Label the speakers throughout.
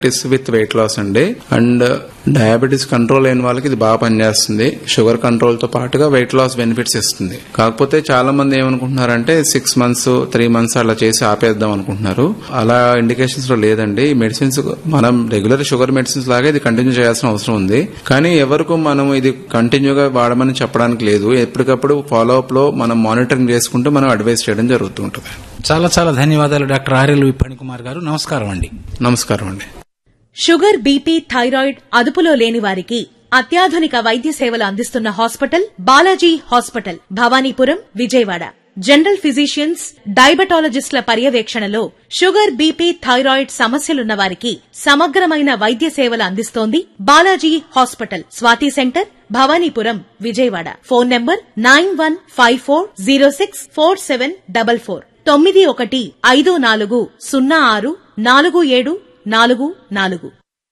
Speaker 1: diabetes with weight loss అండి and diabetes control అయిన వాళ్ళకి ఇది బాగా పనిచేస్తుంది షుగర్ కంట్రోల్ తో పాటుగా వెయిట్ లాస్ బెనిఫిట్స్ ఇస్తుంది కాకపోతే చాలా మంది ఏమనుకుంటున్నారంటే సిక్స్ మంత్స్ త్రీ మంత్స్ అలా చేసి ఆపేద్దాం అనుకుంటున్నారు అలా ఇండికేషన్స్ లో లేదండి ఈ మెడిసిన్స్ మనం రెగ్యులర్ షుగర్ మెడిసిన్స్ లాగా ఇది కంటిన్యూ చేయాల్సిన అవసరం ఉంది కానీ ఎవరికి మనం ఇది కంటిన్యూగా వాడమని చెప్పడానికి లేదు ఎప్పటికప్పుడు ఫాలో అప్ లో మనం మానిటరింగ్ చేసుకుంటూ మనం అడ్వైస్ చేయడం జరుగుతూ ఉంటుంది
Speaker 2: చాలా చాలా ధన్యవాదాలు డాక్టర్ ఆర్ఎల్ ఫణికుమార్ గారు నమస్కారం అండి
Speaker 1: నమస్కారం అండి
Speaker 3: షుగర్ బీపీ థైరాయిడ్ అదుపులో లేని వారికి అత్యాధునిక వైద్య సేవలు అందిస్తున్న hospital Balaji hospital Bhavanipuram Vijayawada general physicians డయాబెటాలజిస్టుల పర్యవేక్షణలో షుగర్ బీపీ థైరాయిడ్ సమస్యలున్న వారికి సమగ్రమైన వైద్య సేవలు అందిస్తోంది Balaji hospital Swathi centre Bhavanipuram Vijayawada phone number nine one five four zero six four seven double four తొమ్మిది ఒకటి ఐదు నాలుగు సున్నా ఆరు నాలుగు ఏడు నాలుగు నాలుగు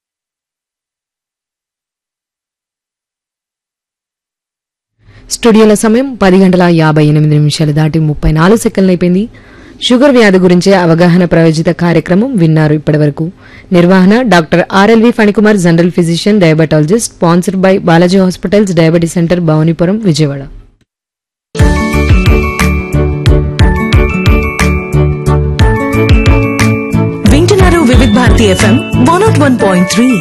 Speaker 4: స్టూడియోల సమయం పది గంటల యాభై ఎనిమిది నిమిషాలు దాటి ముప్పై నాలుగు సెకండ్లు అయిపోయింది షుగర్ వ్యాధి గురించే అవగాహన ప్రయోజిత కార్యక్రమం విన్నారు ఇప్పటివరకు నిర్వహణ doctor R L V Phanikumar general physician diabetologist sponsored by Balaji hospitals diabetes centre Bhavanipuram Vijayawada
Speaker 5: వింటున్నారు Vividh Bharati FM one naught one point three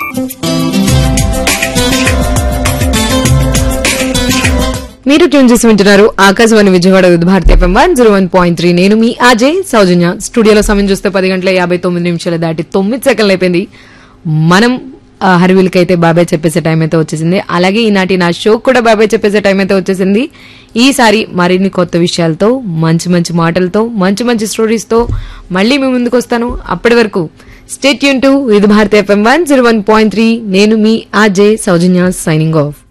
Speaker 4: మీరు ట్యూన్ చేసి వింటున్నారు Akashvani Vijayawada Vividh Bharati FM one zero one point three నేను మీ అజయ్ సౌజన్య స్టూడియోలో సమయం చూస్తే పది గంటల యాభై తొమ్మిది నిమిషాలు దాటి తొమ్మిది సెకండ్లు అయిపోయింది మనం ఆ, హరివిల్కి అయితే బాబాయ్ చెప్పేసే టైం అయితే వచ్చేసింది అలాగే ఈనాటి నా షో కూడా బాబాయ్ చెప్పేసే టైం అయితే వచ్చేసింది ఈసారి మరిన్ని కొత్త విషయాలతో మంచి మంచి మాటలతో మంచి మంచి స్టోరీస్తో మళ్ళీ మీ ముందుకు వస్తాను అప్పటి వరకు స్టేట్ యూన్ టు ఇది Bharati FM one zero one point three నేను మీ అజయ్ సౌజన్య సైనింగ్ ఆఫ్